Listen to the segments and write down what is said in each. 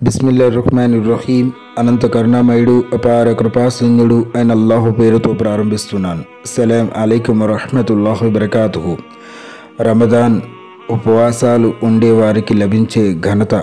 బిస్మిల్లా రహ్మాన్ రహీం అనంత కరుణామయుడు అపార కృపాసింగుడు అయిన అల్లాహు పేరుతో ప్రారంభిస్తున్నాను సలాం అలైకుం వరహమతుల్లాహు బరకాతుహు రమదాన్ ఉపవాసాలు ఉండేవారికి లభించే ఘనత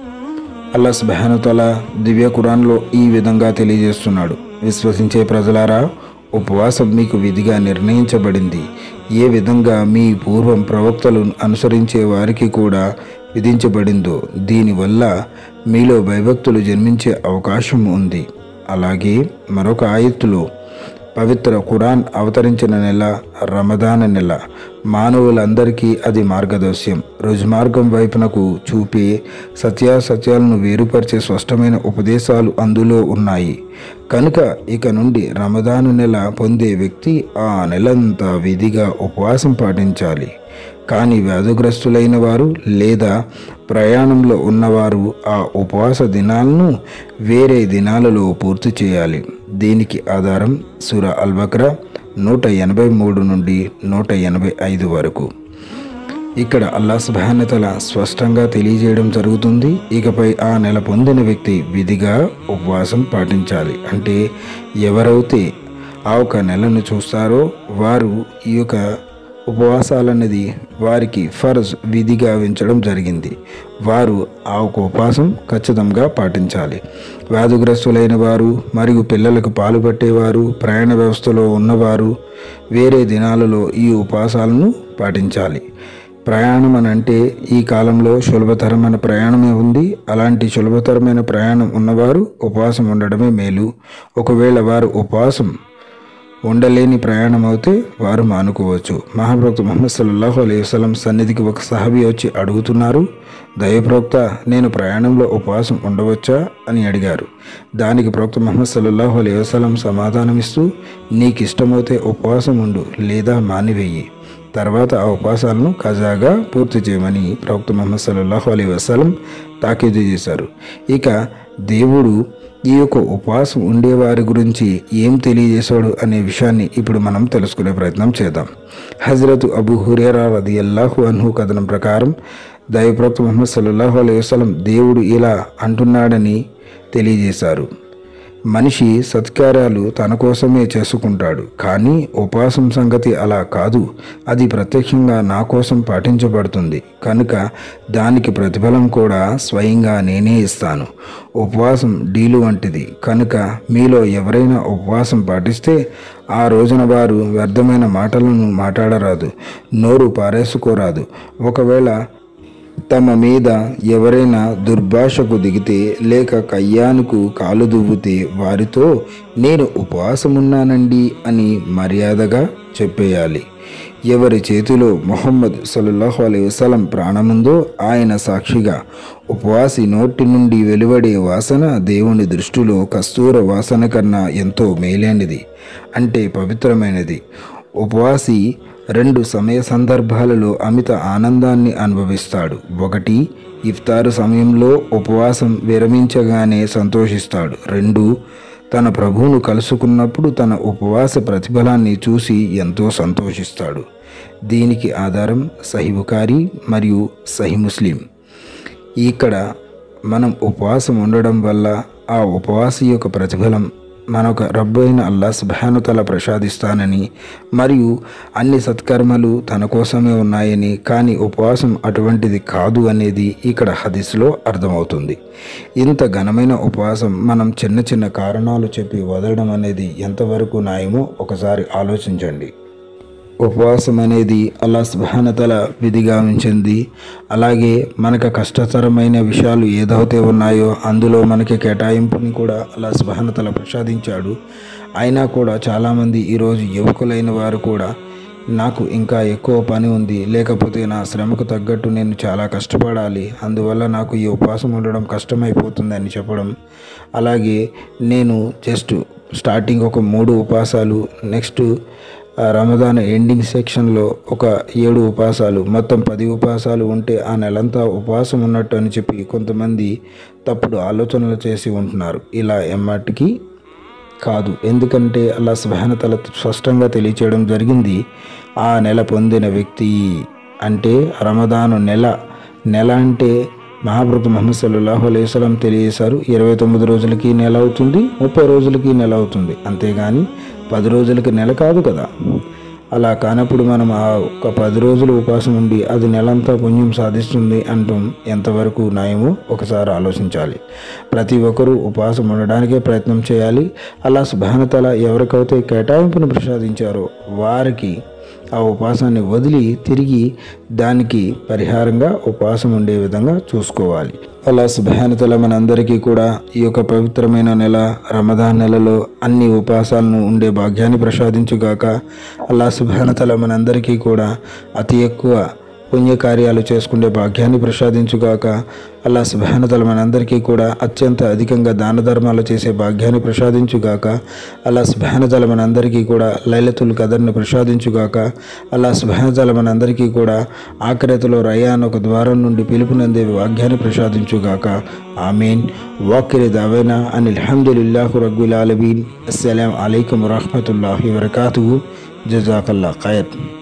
అల్లా సుబానుతల దివ్య ఖురాన్లో ఈ విధంగా తెలియజేస్తున్నాడు విశ్వసించే ప్రజలారా ఉపవాసం మీకు విధిగా నిర్ణయించబడింది ఏ విధంగా మీ పూర్వం ప్రవక్తలు అనుసరించే వారికి కూడా విధించబడిందో దీనివల్ల మీలో భయభక్తులు జన్మించే అవకాశం ఉంది అలాగే మరొక ఆయత్తులో పవిత్ర ఖురాన్ అవతరించిన నెల రమదాన నెల మానవులందరికీ అది మార్గదర్శనం రుజుమార్గం వైపునకు చూపే సత్యాసత్యాలను వేరుపరిచే స్పష్టమైన ఉపదేశాలు అందులో ఉన్నాయి కనుక ఇక నుండి రమదాను నెల పొందే వ్యక్తి ఆ నెలంతా విధిగా ఉపవాసం పాటించాలి కానీ వ్యాధిగ్రస్తులైన వారు లేదా ప్రయాణంలో ఉన్నవారు ఆ ఉపవాస దినాలను వేరే దినాలలో పూర్తి చేయాలి దీనికి ఆధారం సుర అల్బక్రా నూట ఎనభై మూడు నుండి నూట ఎనభై ఐదు వరకు ఇక్కడ అల్లా సుబానతల స్పష్టంగా తెలియజేయడం జరుగుతుంది ఇకపై ఆ నెల పొందిన వ్యక్తి విధిగా ఉపవాసం పాటించాలి అంటే ఎవరైతే ఆ ఒక నెలను చూస్తారో వారు ఈ యొక్క ఉపవాసాలన్నది వారికి ఫర్జ్ విధిగా ఉంచడం జరిగింది వారు ఆ ఒక ఉపవాసం ఖచ్చితంగా పాటించాలి వ్యాధిగ్రస్తులైన వారు మరియు పిల్లలకు పాలు పట్టేవారు ప్రయాణ వ్యవస్థలో ఉన్నవారు వేరే దినాలలో ఈ ఉపవాసాలను పాటించాలి ప్రయాణం అని అంటే ఈ కాలంలో సులభతరమైన ప్రయాణమే ఉంది అలాంటి సులభతరమైన ప్రయాణం ఉన్నవారు ఉపవాసం ఉండడమే మేలు ఒకవేళ వారు ఉపవాసం ఉండలేని ప్రయాణం అయితే వారు మానుకోవచ్చు మహాప్రవక్త ముహమ్మద్ సల్లాహు అలైహి వసలం సన్నిధికి ఒక సహాబీ వచ్చి అడుగుతున్నారు దైవప్రవక్త నేను ప్రయాణంలో ఉపవాసం ఉండవచ్చా అని అడిగారు దానికి ప్రవక్త ముహమ్మద్ సల్లాహు అలైహి వసలం సమాధానమిస్తూ నీకు ఇష్టమైతే ఉపవాసం ఉండు లేదా మానివేయి తర్వాత ఆ ఉపవాసాలను ఖజాగా పూర్తి చేయమని ప్రవక్త ముహమ్మద్ సల్లాహు అలైహి వసలం తాకీదు చేశారు ఇక దేవుడు ఈ యొక్క ఉపవాసం ఉండేవారి గురించి ఏం తెలియజేశాడు అనే విషయాన్ని ఇప్పుడు మనం తెలుసుకునే ప్రయత్నం చేద్దాం హజరత్ అబు హురేరా రది అల్లాహు అన్హు కథనం ప్రకారం దైవప్రవక్త ముహమ్మద్ సల్లాహు అలైహి వసలం దేవుడు ఇలా అంటున్నాడని తెలియజేశారు మనిషి సత్కార్యాలు తన కోసమే చేసుకుంటాడు కానీ ఉపవాసం సంగతి అలా కాదు అది ప్రత్యక్షంగా నా కోసం పాటించబడుతుంది కనుక దానికి ప్రతిఫలం కూడా స్వయంగా నేనే ఇస్తాను ఉపవాసం డీలు వంటిది కనుక మీలో ఎవరైనా ఉపవాసం పాటిస్తే ఆ రోజున వారు వ్యర్థమైన మాటలను మాట్లాడరాదు నోరు పారేసుకోరాదు ఒకవేళ తమ మీద ఎవరైనా దుర్భాషకు దిగితే లేక కయ్యానుకు కాలు దువ్వుతే వారితో నేను ఉపవాసమున్నానండి అని మర్యాదగా చెప్పేయాలి ఎవరి చేతిలో మొహమ్మద్ సల్లాహు అలై వసలం ప్రాణముందో ఆయన సాక్షిగా ఉపవాసి నోటి నుండి వెలువడే వాసన దేవుని దృష్టిలో కస్తూర వాసన కన్నా ఎంతో మేలైనది అంటే పవిత్రమైనది ఉపవాసి రెండు సమయ సందర్భాలలో అమిత ఆనందాన్ని అనుభవిస్తాడు ఒకటి ఇఫ్తారు సమయంలో ఉపవాసం విరమించగానే సంతోషిస్తాడు రెండు తన ప్రభువును కలుసుకున్నప్పుడు తన ఉపవాస ప్రతిఫలాన్ని చూసి ఎంతో సంతోషిస్తాడు దీనికి ఆధారం సహిబుకారి మరియు సహి ముస్లిం ఇక్కడ మనం ఉపవాసం ఉండడం వల్ల ఆ ఉపవాస యొక్క ప్రతిఫలం మనొక రబ్బు అయిన అల్లా సుభానుతల ప్రసాదిస్తానని మరియు అన్ని సత్కర్మలు తన కోసమే ఉన్నాయని కానీ ఉపవాసం అటువంటిది కాదు అనేది ఇక్కడ హదీస్లో అర్థమవుతుంది ఇంత ఘనమైన ఉపవాసం మనం చిన్న చిన్న కారణాలు చెప్పి వదలడం అనేది ఎంతవరకు న్యాయమో ఒకసారి ఆలోచించండి ఉపవాసం అనేది అల్లా సుబానతల విధిగా ఉంచింది అలాగే మనకు కష్టతరమైన విషయాలు ఏదైతే ఉన్నాయో అందులో మనకి కేటాయింపుని కూడా అల్లా సుబానతల ప్రసాదించాడు అయినా కూడా చాలామంది ఈరోజు యువకులైన వారు కూడా నాకు ఇంకా ఎక్కువ పని ఉంది లేకపోతే నా శ్రమకు తగ్గట్టు నేను చాలా కష్టపడాలి అందువల్ల నాకు ఈ ఉపవాసం ఉండడం కష్టమైపోతుంది అని చెప్పడం అలాగే నేను జస్ట్ స్టార్టింగ్ ఒక మూడు ఉపవాసాలు నెక్స్ట్ రమదాన్ ఎండింగ్ సెక్షన్లో ఒక ఏడు ఉపవాసాలు మొత్తం పది ఉపవాసాలు ఉంటే ఆ నెలంతా ఉపవాసం ఉన్నట్టు అని చెప్పి కొంతమంది తప్పుడు ఆలోచనలు చేసి ఉంటున్నారు ఇలా ఎమ్మటికి కాదు ఎందుకంటే అల్లా సుబానతల స్పష్టంగా తెలియచేయడం జరిగింది ఆ నెల పొందిన వ్యక్తి అంటే రమదాను నెల నెల అంటే మహాప్రభు మహమ్మద్ సల్లాహు అలైహి వసలం తెలియజేశారు ఇరవై తొమ్మిది రోజులకి నెల అవుతుంది ముప్పై రోజులకి నెల అవుతుంది అంతేగాని పది రోజులకి నెల కాదు కదా అలా కానప్పుడు మనం ఆ ఒక పది రోజులు ఉపవాసం ఉండి అది నెలంతా పుణ్యం సాధిస్తుంది అంటాం ఎంతవరకు న్యాయమో ఒకసారి ఆలోచించాలి ప్రతి ఒక్కరూ ఉపవాసం ఉండడానికే ప్రయత్నం చేయాలి అలా సుభానతల ఎవరికైతే కేటాయింపును ప్రసాదించారో వారికి ఆ ఉపవాసాన్ని వదిలి తిరిగి దానికి పరిహారంగా ఉపవాసం ఉండే విధంగా చూసుకోవాలి అలా సుభానతల మనందరికీ కూడా ఈ యొక్క పవిత్రమైన నెల రమదాన్ నెలలో అన్ని ఉపవాసాలను ఉండే భాగ్యాన్ని ప్రసాదించుగాక అల్లా సుభానతల మనందరికీ కూడా అతి ఎక్కువ పుణ్యకార్యాలు చేసుకునే భాగ్యాన్ని ప్రసాదించుగాక అల్లా సుభానతల మనందరికీ కూడా అత్యంత అధికంగా దాన ధర్మాలు చేసే భాగ్యాన్ని ప్రసాదించుగాక అల్లా సుభానతల మనందరికీ కూడా లైలతుల్ కదర్ని ప్రసాదించుగాక అల్లా సుభానతల మనందరికీ కూడా ఆఖరితలో రయాన్ ఒక ద్వారం నుండి పిలుపునందే భాగ్యాన్ని ప్రసాదించుగాక ఆమీన్ వాకిరి దావేనా అని అల్హమ్దుల్లాహు రగ్గుల్ ఆలమీన్ అస్సలం అయికం వరహమతుల్లాహి వరకాతు జజాకల్లా ఖైర్